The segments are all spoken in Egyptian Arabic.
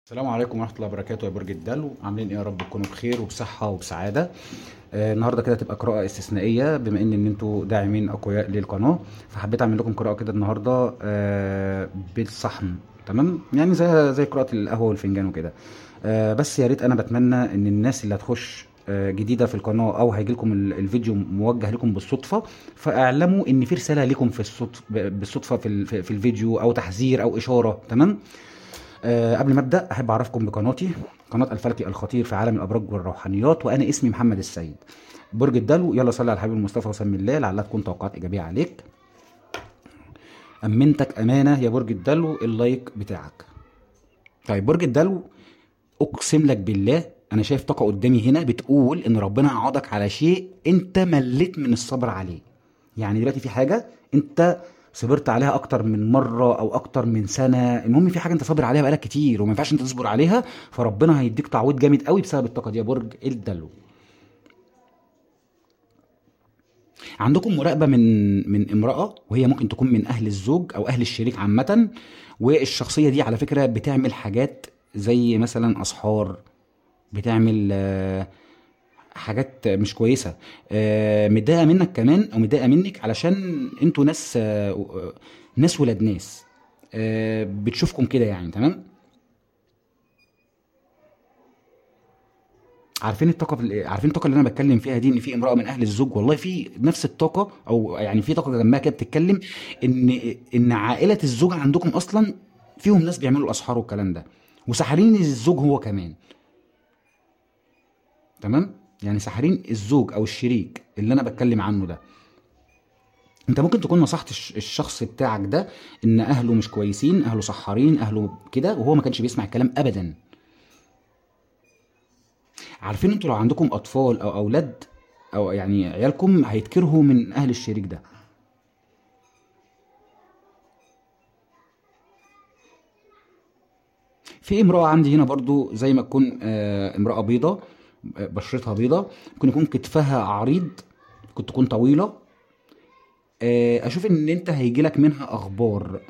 السلام عليكم ورحمة الله وبركاته يا برج الدلو عاملين ايه يا رب تكونوا بخير وبصحة وبسعادة آه النهاردة كده تبقى قراءة استثنائية بما ان ان انتوا داعمين اقوياء للقناة فحبيت اعمل لكم قراءة كده النهاردة آه بالصحن تمام يعني زي زي قراءة القهوة والفنجان وكده آه بس يا ريت انا بتمنى ان الناس اللي هتخش آه، جديده في القناه او هيجي لكم الفيديو موجه لكم بالصدفه فاعلموا ان في رساله لكم في الصدفه بالصدفه في ال- في في الفيديو او تحذير او اشاره تمام أه قبل ما ابدا احب اعرفكم بقناتي قناه الفلكي الخطير في عالم الابراج والروحانيات وانا اسمي محمد السيد برج الدلو يلا صلي على الحبيب المصطفى وسمي الله لعلها تكون توقعات ايجابيه عليك امنتك امانه يا برج الدلو اللايك بتاعك طيب برج الدلو اقسم لك بالله انا شايف طاقه قدامي هنا بتقول ان ربنا عوضك على شيء انت مليت من الصبر عليه يعني دلوقتي في حاجه انت صبرت عليها اكتر من مره او اكتر من سنه المهم في حاجه انت صابر عليها بقالك كتير وما ينفعش انت تصبر عليها فربنا هيديك تعويض جامد قوي بسبب الطاقه دي يا برج الدلو عندكم مراقبه من من امراه وهي ممكن تكون من اهل الزوج او اهل الشريك عامه والشخصيه دي على فكره بتعمل حاجات زي مثلا اسحار بتعمل آه، حاجات مش كويسه آه، متضايقه منك كمان او متضايقه منك علشان انتوا ناس آه، آه، ناس ولاد ناس آه، بتشوفكم كده يعني تمام عارفين الطاقه في- عارفين الطاقه اللي انا بتكلم فيها دي ان في امراه من اهل الزوج والله في نفس الطاقه او يعني في طاقه جنبها كده بتتكلم ان ان عائله الزوج عندكم اصلا فيهم ناس بيعملوا الاسحار والكلام ده وساحرين الزوج هو كمان تمام يعني ساحرين الزوج او الشريك اللي انا بتكلم عنه ده انت ممكن تكون نصحت الش- الشخص بتاعك ده ان اهله مش كويسين اهله سحارين اهله كده وهو ما كانش بيسمع الكلام ابدا عارفين انتوا لو عندكم اطفال او اولاد او يعني عيالكم هيتكرهوا من اهل الشريك ده في امرأة عندي هنا برضو زي ما تكون آه، امرأة بيضة آه، بشرتها بيضة ممكن يكون كتفها عريض ممكن تكون طويلة آه، اشوف ان انت هيجيلك منها اخبار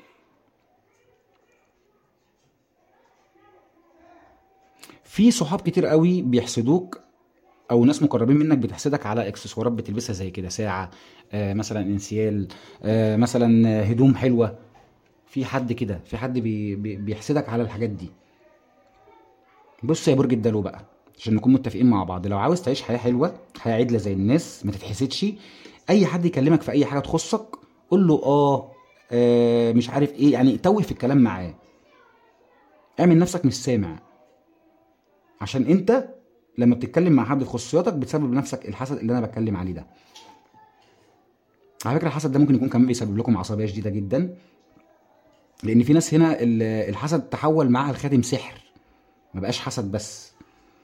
في صحاب كتير قوي بيحسدوك او ناس مقربين منك بتحسدك على اكسسوارات بتلبسها زي كده ساعة آه، مثلا انسيال آه، مثلا هدوم حلوة في حد كده في حد بي بي بيحسدك على الحاجات دي بص يا برج الدلو بقى عشان نكون متفقين مع بعض لو عاوز تعيش حياة حلوة حياة عدلة زي الناس ما تتحسدش اي حد يكلمك في اي حاجة تخصك قول له اه آه، مش عارف ايه يعني توه في الكلام معاه اعمل نفسك مش سامع عشان انت لما بتتكلم مع حد في خصوصياتك بتسبب لنفسك الحسد اللي انا بتكلم عليه ده على فكرة الحسد ده ممكن يكون كمان بيسبب لكم عصبية شديدة جدا لان في ناس هنا ال- الحسد تحول معاها لخاتم سحر ما بقاش حسد بس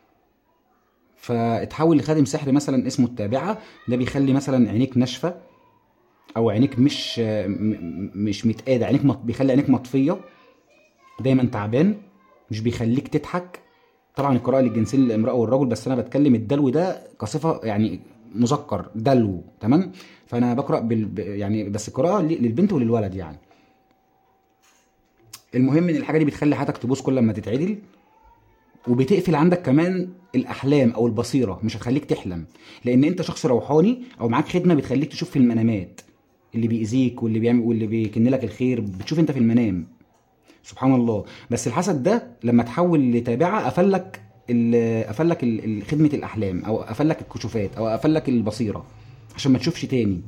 فاتحول لخادم سحر مثلا اسمه التابعة ده بيخلي مثلا عينيك ناشفة او عينيك مش م- م- مش متقادة عينيك مط... بيخلي عينيك مطفية دايما تعبان مش بيخليك تضحك طبعا القراءة للجنسين للامرأة والرجل بس انا بتكلم الدلو ده كصفة يعني مذكر دلو تمام فانا بقرأ بال... ب- يعني بس القراءة ل- للبنت وللولد يعني المهم ان الحاجة دي بتخلي حياتك تبوظ كل ما تتعدل وبتقفل عندك كمان الاحلام او البصيره مش هتخليك تحلم لان انت شخص روحاني او معاك خدمه بتخليك تشوف في المنامات اللي بيأذيك واللي بيعمل واللي بيكن لك الخير بتشوف انت في المنام سبحان الله بس الحسد ده لما تحول لتابعه قفلك ال- قفلك ال- ال- خدمه الاحلام او قفلك الكشوفات او قفلك البصيره عشان ما تشوفش تاني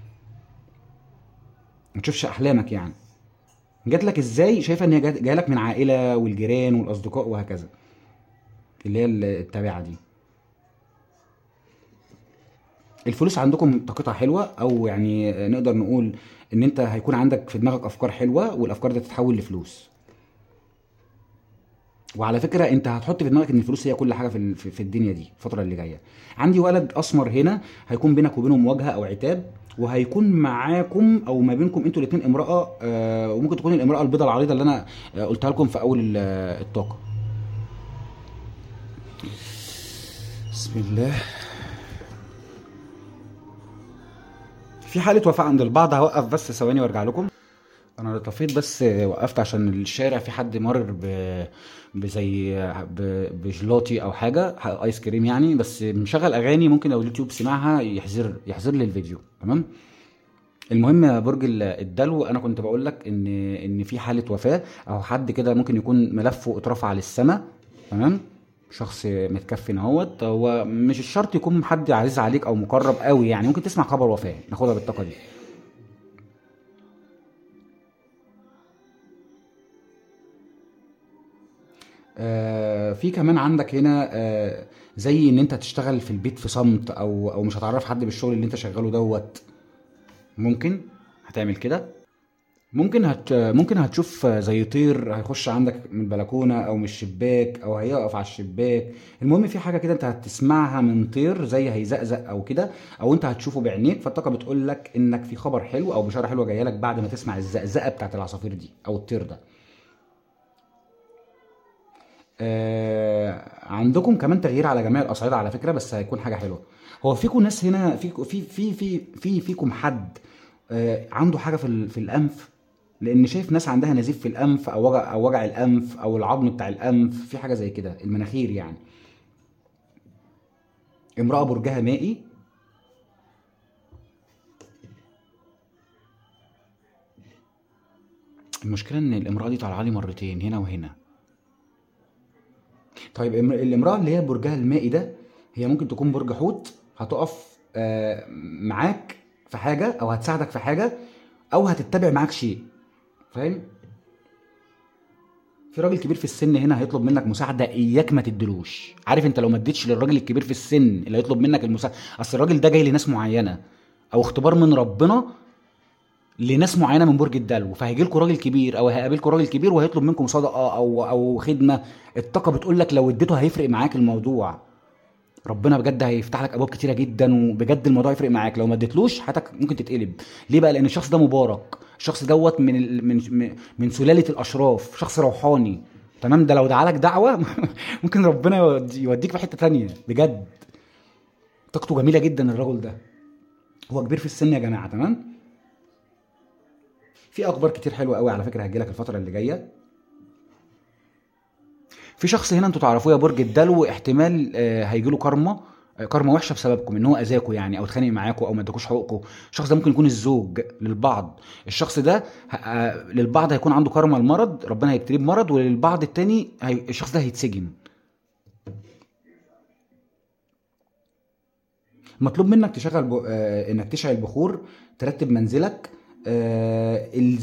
ما تشوفش احلامك يعني جات لك ازاي شايفه ان هي جات- جايه من عائله والجيران والاصدقاء وهكذا اللي هي التابعه دي الفلوس عندكم طاقتها حلوه او يعني نقدر نقول ان انت هيكون عندك في دماغك افكار حلوه والافكار دي تتحول لفلوس وعلى فكره انت هتحط في دماغك ان الفلوس هي كل حاجه في ال- في في الدنيا دي الفتره اللي جايه عندي ولد اسمر هنا هيكون بينك وبينه مواجهه او عتاب وهيكون معاكم او ما بينكم انتوا الاثنين امراه آه وممكن تكون الامراه البيضاء العريضه اللي انا آه، قلتها لكم في اول ال- الطاقه بسم الله في حالة وفاة عند البعض هوقف بس ثواني وارجع لكم انا طفيت بس وقفت عشان الشارع في حد مر ب بزي ب... بجلاتي او حاجه ايس كريم يعني بس مشغل اغاني ممكن لو اليوتيوب سمعها يحذر يحذر لي الفيديو تمام المهم يا برج ال- الدلو انا كنت بقول لك ان ان في حاله وفاه او حد كده ممكن يكون ملفه اترفع للسماء تمام شخص متكفن اهوت هو مش الشرط يكون حد عزيز عليك او مقرب قوي يعني ممكن تسمع خبر وفاه ناخدها بالطاقه دي آه، في كمان عندك هنا آه، زي ان انت تشتغل في البيت في صمت او او مش هتعرف حد بالشغل اللي انت شغاله دوت ممكن هتعمل كده ممكن هت ممكن هتشوف زي طير هيخش عندك من البلكونه او من الشباك او هيقف على الشباك المهم في حاجه كده انت هتسمعها من طير زي هيزقزق او كده او انت هتشوفه بعينيك فالطاقه بتقول لك انك في خبر حلو او بشاره حلوه جايه لك بعد ما تسمع الزقزقه بتاعت العصافير دي او الطير ده آه عندكم كمان تغيير على جميع الاصعده على فكره بس هيكون حاجه حلوه هو فيكم ناس هنا في في في في في فيكم حد آه عنده حاجه في ال- في الانف لان شايف ناس عندها نزيف في الانف او وجع او وجع الانف او العظم بتاع الانف في حاجه زي كده المناخير يعني امراه برجها مائي المشكله ان الامراه دي طالعه لي مرتين هنا وهنا طيب الم- الامرأة اللي هي برجها المائي ده هي ممكن تكون برج حوت هتقف آه، معاك في حاجة أو هتساعدك في حاجة أو هتتبع معاك شيء فاهم؟ في راجل كبير في السن هنا هيطلب منك مساعدة إياك ما تديلوش عارف أنت لو ما اديتش للراجل الكبير في السن اللي هيطلب منك المساعدة أصل الراجل ده جاي لناس معينة أو اختبار من ربنا لناس معينه من برج الدلو فهيجي لكم راجل كبير او هيقابلكم راجل كبير وهيطلب منكم صدقه او او خدمه الطاقه بتقول لك لو اديته هيفرق معاك الموضوع ربنا بجد هيفتح لك ابواب كتيره جدا وبجد الموضوع يفرق معاك لو ما اديتلوش حياتك ممكن تتقلب ليه بقى لان الشخص ده مبارك الشخص دوت من ال... من من- من سلاله الاشراف شخص روحاني تمام ده لو دعالك دعوه ممكن ربنا يودي- يوديك في حته تانية بجد طاقته جميله جدا الرجل ده هو كبير في السن يا جماعه تمام في اخبار كتير حلوه قوي على فكره هتجيلك الفتره اللي جايه في شخص هنا انتوا تعرفوه يا برج الدلو احتمال آه، هيجيله كارما آه، كارما وحشه بسببكم ان هو اذاكم يعني او اتخانق معاكم او ما اداكوش حقوقكم الشخص ده ممكن يكون الزوج للبعض الشخص ده ه- آه، للبعض هيكون عنده كارما المرض ربنا هيبتليه بمرض وللبعض التاني هي... الشخص ده هيتسجن مطلوب منك تشغل ب... آه، انك تشعل بخور ترتب منزلك آه،